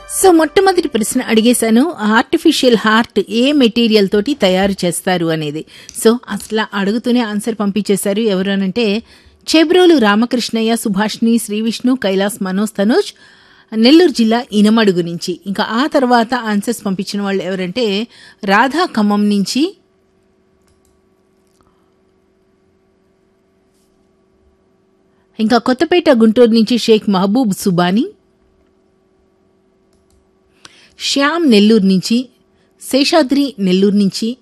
so మొట్టమొదటి ప్రశ్న అడిగేశాను ఆర్టిఫిషియల్ హార్ట్ ఏ మెటీరియల్ తోటి తయారు చేస్తారు అనేది సో అసలు అడుగుతూనే ఆన్సర్ పంపించేశారు ఎవరు అనంటే చెబ్రోలు రామకృష్ణయ్య సుభాష్ని శ్రీ విష్ణు కైలాస్ మనోజ్ తనోజ్ నెల్లూరు జిల్లా ఇనమడుగు నుంచి ఇంకా ఆ తర్వాత ఆన్సర్స్ పంపించిన వాళ్ళు ఎవరంటే రాధా ఖమ్మం నుంచి ఇంకా కొత్తపేట గుంటూరు నుంచి షేక్ మహబూబ్ సుబానీ శ్యామ్ నెల్లూరు నుంచి శేషాద్రి నెల్లూరు నుంచి